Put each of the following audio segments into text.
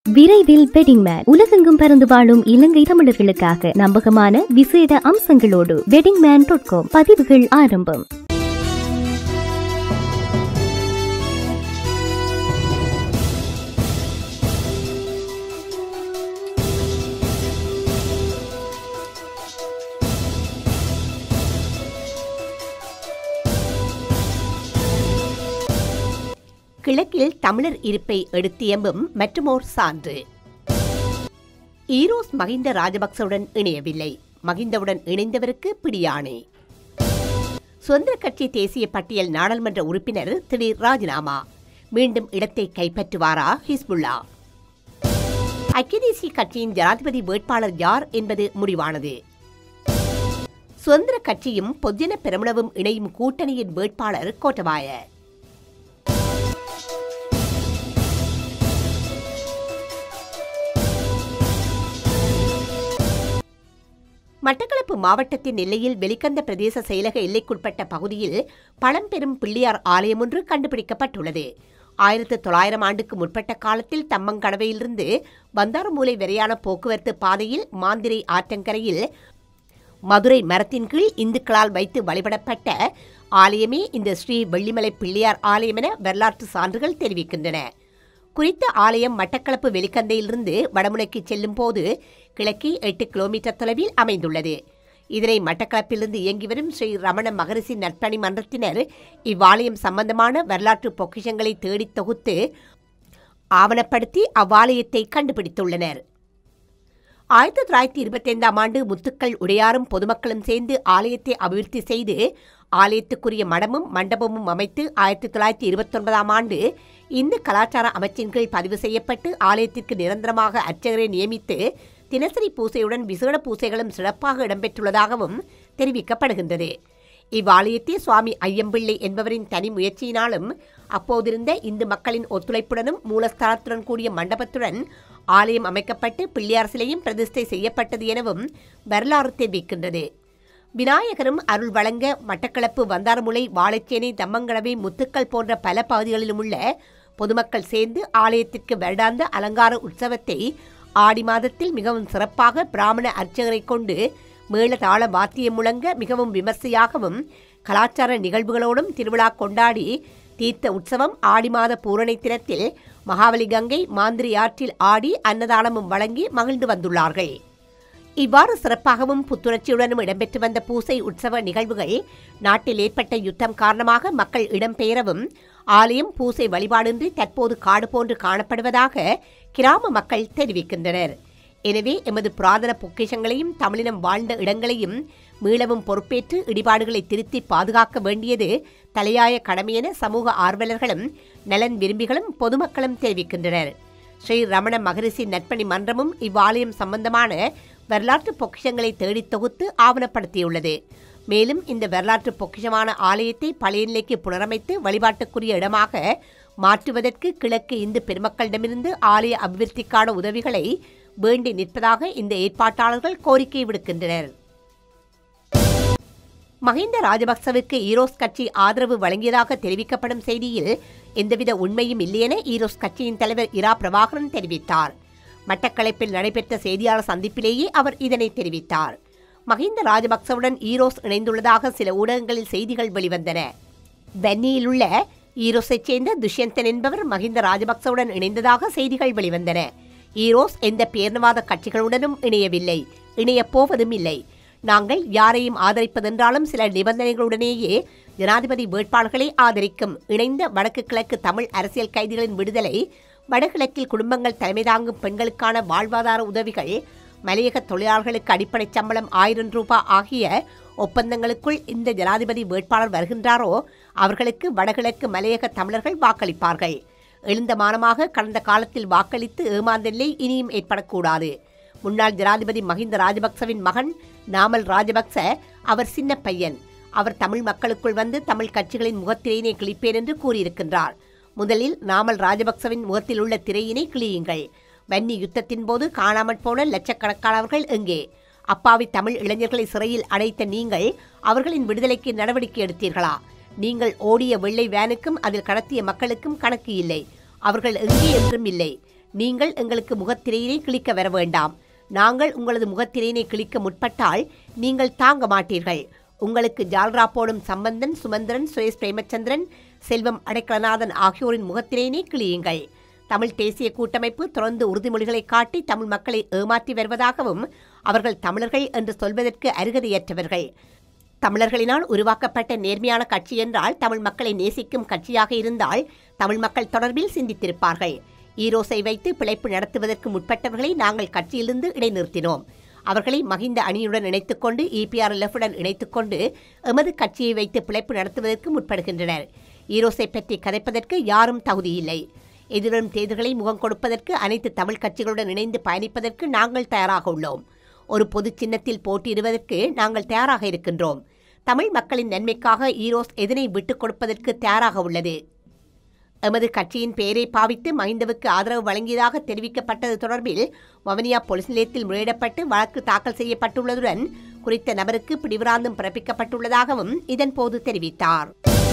விரைவில் wedding man உலகெங்கும் பறந்து வாழும் இலங்கை தமிழர்களுக்காக நம்பகமான விசேட அம்சங்களோடு வெட்டிங் மேன் டாட் காம் பதிவுகள் ஆரம்பம் கிழக்கில் தமிழர் இருப்பை எடுத்தியம்பும் மற்றுமோர் சான்று ஈரோஸ் மகிந்த ராஜபக்சவுடன் இணையவில்லை மகிந்தவுடன் இணைந்தவருக்கு பிடியாணை சுதந்திர கட்சி தேசிய பட்டியல் நாடாளுமன்ற உறுப்பினர் திடீர் ராஜினாமா மீண்டும் இடத்தை கைப்பற்றுவாரா ஹிஸ்புல்லா ஐக்கிய தேசிய கட்சியின் ஜனாதிபதி வேட்பாளர் யார் என்பது முடிவானது சுதந்திர கட்சியும் பொதுஜன பெரமுனவும் இணையும் கூட்டணியின் வேட்பாளர் கோட்டபாய மட்டக்களப்பு மாவட்டத்தின் எல்லையில் வெளிக்கந்த பிரதேச செயலக எல்லைக்குட்பட்ட பகுதியில் பழம்பெரும் பிள்ளையார் ஆலயம் ஒன்று கண்டுபிடிக்கப்பட்டுள்ளது ஆயிரத்து தொள்ளாயிரம் ஆண்டுக்கு முற்பட்ட காலத்தில் தம்மங்கடவையிலிருந்து வந்தாரமூலை வரையான போக்குவரத்து பாதையில் மாந்திரை ஆற்றங்கரையில் மதுரை மரத்தின் கீழ் இந்துக்களால் வைத்து வழிபடப்பட்ட ஆலயமே இந்த ஸ்ரீ வெள்ளிமலை பிள்ளையார் ஆலயம் என வரலாற்று சான்றுகள் தெரிவிக்கின்றன குறித்த ஆலயம் மட்டக்களப்பு வெளிக்கந்தையிலிருந்து வடமுனைக்கு செல்லும் போது கிழக்கே எட்டு கிலோமீட்டர் தொலைவில் அமைந்துள்ளது இதனை மட்டக்களப்பிலிருந்து இயங்கி வரும் ஸ்ரீ ரமண மகரிஷி நற்பணி மன்றத்தினர் இவ்வாலயம் சம்பந்தமான வரலாற்று பொக்கிஷங்களை தேடித் தொகுத்து ஆவணப்படுத்தி அவ்வாலயத்தை கண்டுபிடித்துள்ளனர் ஆயிரத்தி தொள்ளாயிரத்தி இருபத்தி ஐந்தாம் ஆண்டு முத்துக்கள் உடையாரும் பொதுமக்களும் சேர்ந்து ஆலயத்தை அபிவிருத்தி செய்து ஆலயத்துக்குரிய மடமும் மண்டபமும் அமைத்து ஆயிரத்தி தொள்ளாயிரத்தி இருபத்தி ஒன்பதாம் ஆண்டு இந்து கலாச்சார அமைச்சின் கீழ் பதிவு செய்யப்பட்டு ஆலயத்திற்கு நிரந்தரமாக அர்ச்சகரை நியமித்து தினசரி பூசையுடன் விசேட பூசைகளும் சிறப்பாக இடம்பெற்றுள்ளதாகவும் தெரிவிக்கப்படுகின்றது இவ்வாலயத்தை சுவாமி ஐயம்பிள்ளை என்பவரின் தனி முயற்சியினாலும் அப்போதிருந்த இந்து மக்களின் ஒத்துழைப்புடனும் மூலஸ்தானத்துடன் கூடிய மண்டபத்துடன் ஆலயம் அமைக்கப்பட்டு பிள்ளையார் சிலையும் பிரதிஷ்டை செய்யப்பட்டது எனவும் வரலாறு தெரிவிக்கின்றது விநாயகரும் அருள் வழங்க மட்டக்களப்பு வந்தாரமுலை வாழைச்சேனை தம்மங்கடவை முத்துக்கள் போன்ற பல பகுதிகளிலும் உள்ள பொதுமக்கள் சேர்ந்து ஆலயத்திற்கு வருடாந்த அலங்கார உற்சவத்தை ஆடி மாதத்தில் மிகவும் சிறப்பாக பிராமண அர்ச்சகரை கொண்டு மேளதாள வாத்தியம் முழங்க மிகவும் விமர்சையாகவும் கலாச்சார நிகழ்வுகளோடும் திருவிழா கொண்டாடி தீர்த்த உற்சவம் ஆடி மாத பூரணை தினத்தில் மகாவலி கங்கை மாந்திரி ஆற்றில் ஆடி அன்னதானமும் வழங்கி மகிழ்ந்து வந்துள்ளார்கள் இவ்வாறு சிறப்பாகவும் புத்துணர்ச்சியுடனும் இடம்பெற்று வந்த பூசை உற்சவ நிகழ்வுகள் நாட்டில் ஏற்பட்ட யுத்தம் காரணமாக மக்கள் இடம்பெயரவும் ஆலயம் பூசை வழிபாடின்றி தற்போது காடு போன்று காணப்படுவதாக கிராம மக்கள் தெரிவிக்கின்றனர் எனவே எமது புராதன பொக்கிஷங்களையும் தமிழினம் வாழ்ந்த இடங்களையும் மீளவும் பொறுப்பேற்று இடிபாடுகளை திருத்தி பாதுகாக்க வேண்டியது தலையாய கடமை என சமூக ஆர்வலர்களும் நலன் விரும்பிகளும் பொதுமக்களும் தெரிவிக்கின்றனர் ஸ்ரீ ரமண மகரிஷி நற்பணி மன்றமும் இவ்வாலயம் சம்பந்தமான வரலாற்று பொக்கிஷங்களை தேடித் தொகுத்து ஆவணப்படுத்தியுள்ளது மேலும் இந்த வரலாற்று பொக்கிஷமான ஆலயத்தை பழைய நிலைக்கு புனரமைத்து வழிபாட்டுக்குரிய இடமாக மாற்றுவதற்கு கிழக்கு இந்து பெருமக்களிடமிருந்து ஆலய அபிவிருத்திக்கான உதவிகளை வேண்டி நிற்பதாக இந்த ஏற்பாட்டாளர்கள் கோரிக்கை விடுக்கின்றனர் மஹிந்த ராஜபக்சவுக்கு ஈரோஸ் கட்சி ஆதரவு வழங்கியதாக தெரிவிக்கப்படும் செய்தியில் எந்தவித உண்மையும் இல்லையென ஈரோஸ் கட்சியின் தலைவர் இரா பிரபாகரன் தெரிவித்தார் மட்டக்களப்பில் நடைபெற்ற செய்தியாளர் சந்திப்பிலேயே அவர் இதனை தெரிவித்தார் மஹிந்த ராஜபக்சவுடன் ஈரோஸ் இணைந்துள்ளதாக சில ஊடகங்களில் செய்திகள் வெளிவந்தன வென்னியில் உள்ள ஈரோஸைச் சேர்ந்த துஷ்யந்தன் என்பவர் மஹிந்த ராஜபக்சவுடன் இணைந்ததாக செய்திகள் வெளிவந்தன ஈரோஸ் எந்த பேர்ணவாத கட்சிகளுடனும் இணையவில்லை இணையப் போவதும் இல்லை நாங்கள் யாரையும் ஆதரிப்பதென்றாலும் சில நிபந்தனைகளுடனேயே ஜனாதிபதி வேட்பாளர்களை ஆதரிக்கும் இணைந்த வடக்கு கிழக்கு தமிழ் அரசியல் கைதிகளின் விடுதலை வடகிழக்கில் குடும்பங்கள் தலைமை தாங்கும் பெண்களுக்கான வாழ்வாதார உதவிகள் மலையக தொழிலாளர்களுக்கு அடிப்படை சம்பளம் ஆயிரம் ரூபாய் ஆகிய ஒப்பந்தங்களுக்குள் இந்த ஜனாதிபதி வேட்பாளர் வருகின்றாரோ அவர்களுக்கு வடகிழக்கு மலையக தமிழர்கள் வாக்களிப்பார்கள் எழுந்த மானமாக கடந்த காலத்தில் வாக்களித்து ஏமாந்த நிலை இனியும் ஏற்படக்கூடாது முன்னாள் ஜனாதிபதி மஹிந்த ராஜபக்சவின் மகன் நாமல் ராஜபக்ச அவர் சின்ன பையன் அவர் தமிழ் மக்களுக்குள் வந்து தமிழ் கட்சிகளின் முகத்திரையினை கிழிப்பேன் என்று கூறியிருக்கின்றார் முதலில் நாமல் ராஜபக்சவின் முகத்தில் உள்ள திரையினை கிழியுங்கள் வன்னி யுத்தத்தின் போது காணாமற் போன லட்சக்கணக்கானவர்கள் எங்கே அப்பாவி தமிழ் இளைஞர்களை சிறையில் அடைத்த நீங்கள் அவர்களின் விடுதலைக்கு நடவடிக்கை எடுத்தீர்களா நீங்கள் ஓடிய வெள்ளை வேனுக்கும் அதில் கடத்திய மக்களுக்கும் கணக்கு இல்லை அவர்கள் எங்கே என்றும் இல்லை நீங்கள் எங்களுக்கு முகத்திரையினை கிழிக்க வர வேண்டாம் நாங்கள் உங்களது முகத்திரையினை கிழிக்க முற்பட்டால் நீங்கள் தாங்க மாட்டீர்கள் உங்களுக்கு ஜால்ரா போடும் சம்பந்தன் சுமந்திரன் சுரேஷ் பிரேமச்சந்திரன் செல்வம் அடைக்கலநாதன் ஆகியோரின் முகத்திரையினை கிழியுங்கள் தமிழ் தேசிய கூட்டமைப்பு தொடர்ந்து உறுதிமொழிகளை காட்டி தமிழ் மக்களை ஏமாற்றி வருவதாகவும் அவர்கள் தமிழர்கள் என்று சொல்வதற்கு அருகதையற்றவர்கள் தமிழர்களினால் உருவாக்கப்பட்ட நேர்மையான கட்சி என்றால் தமிழ் மக்களை நேசிக்கும் கட்சியாக இருந்தால் தமிழ் மக்கள் தொடர்பில் சிந்தித்திருப்பார்கள் ஈரோஸை வைத்து பிழைப்பு நடத்துவதற்கு முற்பட்டவர்களை நாங்கள் கட்சியிலிருந்து இடைநிறுத்தினோம் அவர்களை மகிந்த அணியுடன் இணைத்துக்கொண்டு இபிஆர்எல்எஃபுடன் இணைத்துக்கொண்டு எமது கட்சியை வைத்து பிழைப்பு நடத்துவதற்கு முற்படுகின்றனர் ஈரோஸை பற்றி கதைப்பதற்கு யாரும் தகுதியில்லை எதிர்வரும் தேர்தல்களை முகம் கொடுப்பதற்கு அனைத்து தமிழ் கட்சிகளுடன் இணைந்து பயணிப்பதற்கு நாங்கள் தயாராக உள்ளோம் ஒரு பொது சின்னத்தில் போட்டியிடுவதற்கு நாங்கள் தயாராக இருக்கின்றோம் தமிழ் மக்களின் நன்மைக்காக ஈரோஸ் எதனை விட்டுக் கொடுப்பதற்கு தயாராக உள்ளது எமது கட்சியின் பெயரை பாவித்து மஹிந்தவுக்கு ஆதரவு வழங்கியதாக தெரிவிக்கப்பட்டது தொடர்பில் வவனியா போலீஸ் நிலையத்தில் முறையிடப்பட்டு வழக்கு தாக்கல் செய்யப்பட்டுள்ளதுடன் குறித்த நபருக்கு பிடிவிராந்தும் பிறப்பிக்கப்பட்டுள்ளதாகவும் இதன்போது தெரிவித்தார்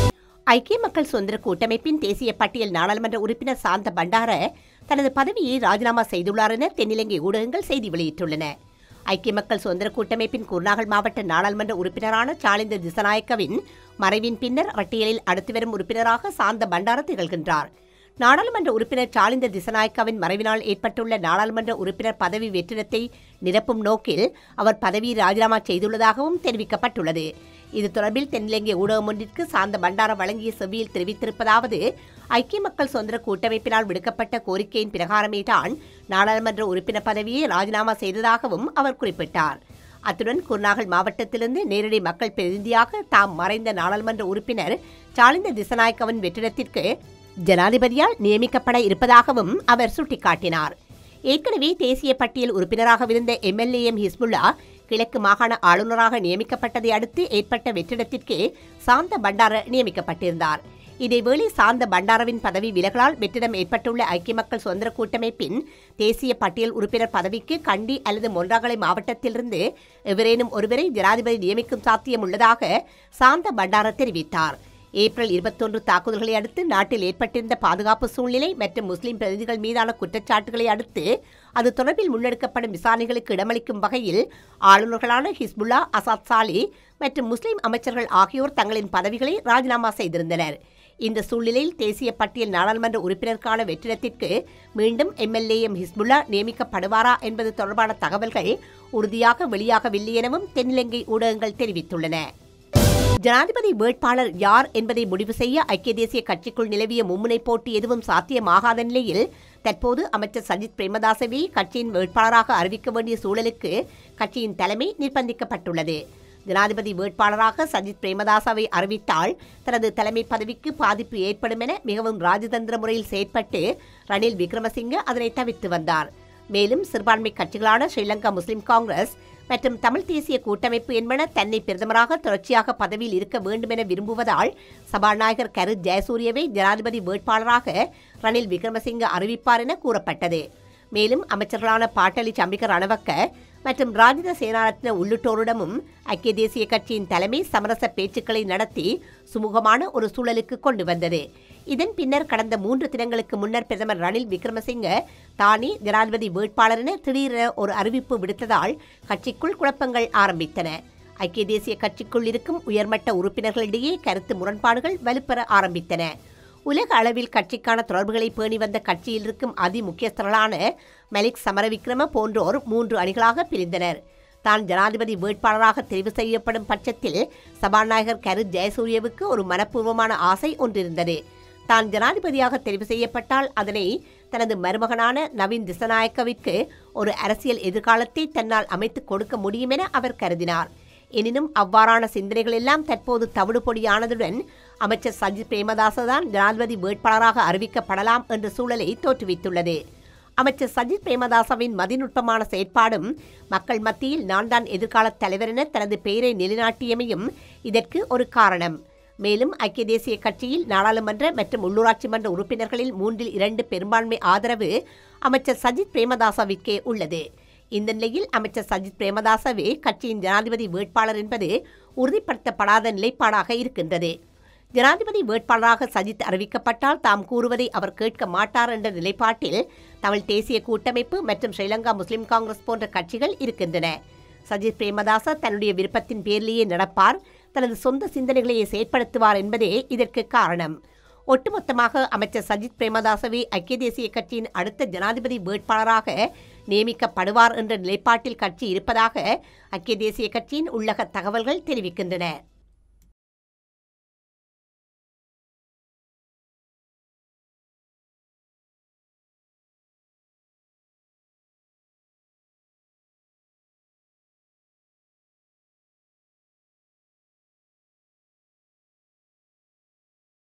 ஐக்கிய மக்கள் சுதந்திர கூட்டமைப்பின் தேசிய பட்டியல் நாடாளுமன்ற உறுப்பினர் சாந்த பண்டார தனது பதவியை ராஜினாமா செய்துள்ளார் என தென்னிலங்கை ஊடகங்கள் செய்தி வெளியிட்டுள்ளன ஐக்கிய மக்கள் சுதந்திர கூட்டமைப்பின் குருநாகல் மாவட்ட நாடாளுமன்ற உறுப்பினரான சாலிந்த திசநாயக்கவின் மறைவின் பின்னர் பட்டியலில் அடுத்து வரும் உறுப்பினராக சாந்த பண்டார திகழ்கின்றார் நாடாளுமன்ற உறுப்பினர் சாலிந்த திசநாயக்காவின் மறைவினால் ஏற்பட்டுள்ள நாடாளுமன்ற உறுப்பினர் பதவி வெற்றிடத்தை நிரப்பும் நோக்கில் அவர் பதவியை ராஜினாமா செய்துள்ளதாகவும் தெரிவிக்கப்பட்டுள்ளது இது தொடர்பில் தென்னிலங்கை ஊடகம் ஒன்றிற்கு சாந்த பண்டார வழங்கிய செவ்வியில் தெரிவித்திருப்பதாவது ஐக்கிய மக்கள் சுதந்திர கூட்டமைப்பினால் விடுக்கப்பட்ட கோரிக்கையின் பிரகாரமே தான் நாடாளுமன்ற உறுப்பினர் பதவியை ராஜினாமா செய்ததாகவும் அவர் குறிப்பிட்டார் அத்துடன் குருநாகல் மாவட்டத்திலிருந்து நேரடி மக்கள் பிரதிநிதியாக தாம் மறைந்த நாடாளுமன்ற உறுப்பினர் சாலிந்த திசநாயக்கவின் வெற்றிடத்திற்கு ஜனாதிபதியால் நியமிக்கப்பட இருப்பதாகவும் அவர் சுட்டிக்காட்டினார் ஏற்கனவே தேசிய பட்டியல் உறுப்பினராகவிருந்த எம்எல்ஏஎம் ஹிஸ்புல்லா கிழக்கு மாகாண ஆளுநராக நியமிக்கப்பட்டதை அடுத்து ஏற்பட்ட வெற்றிடத்திற்கு சாந்த பண்டார நியமிக்கப்பட்டிருந்தார் இதேவேளை சாந்த பண்டாரவின் பதவி விலகலால் வெற்றிடம் ஏற்பட்டுள்ள ஐக்கிய மக்கள் சுதந்திர கூட்டமைப்பின் தேசிய பட்டியல் உறுப்பினர் பதவிக்கு கண்டி அல்லது மொன்றாகலை மாவட்டத்திலிருந்து எவரேனும் ஒருவரை ஜனாதிபதி நியமிக்கும் சாத்தியம் உள்ளதாக சாந்த பண்டார தெரிவித்தார் ஏப்ரல் இருபத்தொன்று தாக்குதல்களை அடுத்து நாட்டில் ஏற்பட்டிருந்த பாதுகாப்பு சூழ்நிலை மற்றும் முஸ்லிம் பிரதிநிதிகள் மீதான குற்றச்சாட்டுகளை அடுத்து அது தொடர்பில் முன்னெடுக்கப்படும் விசாரணைகளுக்கு இடமளிக்கும் வகையில் ஆளுநர்களான ஹிஸ்புல்லா அசாத் சாலி மற்றும் முஸ்லிம் அமைச்சர்கள் ஆகியோர் தங்களின் பதவிகளை ராஜினாமா செய்திருந்தனர் இந்த சூழ்நிலையில் தேசிய பட்டியல் நாடாளுமன்ற உறுப்பினருக்கான வெற்றிடத்திற்கு மீண்டும் எம்எல்ஏஎம் ஹிஸ்புல்லா நியமிக்கப்படுவாரா என்பது தொடர்பான தகவல்கள் உறுதியாக வெளியாகவில்லை எனவும் தென்னிலங்கை ஊடகங்கள் தெரிவித்துள்ளன ஜனாதிபதி வேட்பாளர் யார் என்பதை முடிவு செய்ய ஐக்கிய தேசிய கட்சிக்குள் நிலவிய மும்முனை போட்டி எதுவும் சாத்தியமாகாத நிலையில் தற்போது அமைச்சர் சஜித் பிரேமதாசவை கட்சியின் வேட்பாளராக அறிவிக்க வேண்டிய சூழலுக்கு கட்சியின் தலைமை நிர்பந்திக்கப்பட்டுள்ளது ஜனாதிபதி வேட்பாளராக சஜித் பிரேமதாசாவை அறிவித்தால் தனது தலைமை பதவிக்கு பாதிப்பு ஏற்படும் என மிகவும் ராஜதந்திர முறையில் செயற்பட்டு ரணில் விக்ரமசிங்க அதனை தவிர்த்து வந்தார் மேலும் சிறுபான்மை கட்சிகளான ஸ்ரீலங்கா முஸ்லிம் காங்கிரஸ் மற்றும் தமிழ் தேசிய கூட்டமைப்பு என்பன தன்னை பிரதமராக தொடர்ச்சியாக பதவியில் இருக்க வேண்டும் என விரும்புவதால் சபாநாயகர் கரு ஜெயசூரியவை ஜனாதிபதி வேட்பாளராக ரணில் விக்ரமசிங்க அறிவிப்பார் என கூறப்பட்டது மேலும் அமைச்சர்களான பாட்டலி சம்பிக்க ரணவக்க மற்றும் ராஜித சேனாரத்ன உள்ளிட்டோரிடமும் ஐக்கிய தேசிய கட்சியின் தலைமை சமரச பேச்சுக்களை நடத்தி சுமூகமான ஒரு சூழலுக்கு கொண்டு வந்தது இதன் பின்னர் கடந்த மூன்று தினங்களுக்கு முன்னர் பிரதமர் ரணில் விக்ரமசிங்க தானே ஜனாதிபதி வேட்பாளர் என திடீரென ஒரு அறிவிப்பு விடுத்ததால் கட்சிக்குள் குழப்பங்கள் ஆரம்பித்தன ஐக்கிய தேசிய கட்சிக்குள் இருக்கும் உயர்மட்ட உறுப்பினர்களிடையே கருத்து முரண்பாடுகள் வலுப்பெற ஆரம்பித்தன உலக அளவில் கட்சிக்கான தொடர்புகளை பேணி வந்த கட்சியில் இருக்கும் அதி முக்கியஸ்தர்களான மலிக் சமரவிக்ரம போன்றோர் மூன்று அணிகளாக பிரிந்தனர் தான் ஜனாதிபதி வேட்பாளராக தெரிவு செய்யப்படும் பட்சத்தில் சபாநாயகர் கரு ஜெயசூரியவுக்கு ஒரு மனப்பூர்வமான ஆசை ஒன்றிருந்தது தான் ஜனாதிபதியாக தெரிவு செய்யப்பட்டால் அதனை தனது மருமகனான நவீன் திசநாயக்கவிற்கு ஒரு அரசியல் எதிர்காலத்தை தன்னால் அமைத்துக் கொடுக்க முடியும் என அவர் கருதினார் எனினும் அவ்வாறான சிந்தனைகள் எல்லாம் தற்போது தவிடுபொடியானதுடன் அமைச்சர் சஜித் பிரேமதாச தான் ஜனாதிபதி வேட்பாளராக அறிவிக்கப்படலாம் என்ற சூழலை தோற்றுவித்துள்ளது அமைச்சர் சஜித் பிரேமதாசவின் மதிநுட்பமான செயற்பாடும் மக்கள் மத்தியில் நான் தான் எதிர்கால தலைவர் என தனது பெயரை நிலைநாட்டியமையும் இதற்கு ஒரு காரணம் மேலும் ஐக்கிய தேசிய கட்சியில் நாடாளுமன்ற மற்றும் உள்ளூராட்சி மன்ற உறுப்பினர்களில் மூன்றில் இரண்டு பெரும்பான்மை ஆதரவு அமைச்சர் சஜித் பிரேமதாசவிற்கே உள்ளது இந்த நிலையில் அமைச்சர் சஜித் பிரேமதாசவே கட்சியின் ஜனாதிபதி வேட்பாளர் என்பது உறுதிப்படுத்தப்படாத நிலைப்பாடாக இருக்கின்றது ஜனாதிபதி வேட்பாளராக சஜித் அறிவிக்கப்பட்டால் தாம் கூறுவதை அவர் கேட்க மாட்டார் என்ற நிலைப்பாட்டில் தமிழ் தேசிய கூட்டமைப்பு மற்றும் ஸ்ரீலங்கா முஸ்லிம் காங்கிரஸ் போன்ற கட்சிகள் இருக்கின்றன சஜித் பிரேமதாச தன்னுடைய விருப்பத்தின் பேரிலேயே நடப்பார் தனது சொந்த சிந்தனைகளையே செயற்படுத்துவார் என்பதே இதற்கு காரணம் ஒட்டுமொத்தமாக அமைச்சர் சஜித் பிரேமதாசவே ஐக்கிய தேசிய கட்சியின் அடுத்த ஜனாதிபதி வேட்பாளராக நியமிக்கப்படுவார் என்ற நிலைப்பாட்டில் கட்சி இருப்பதாக ஐக்கிய தேசிய கட்சியின் உள்ளக தகவல்கள் தெரிவிக்கின்றன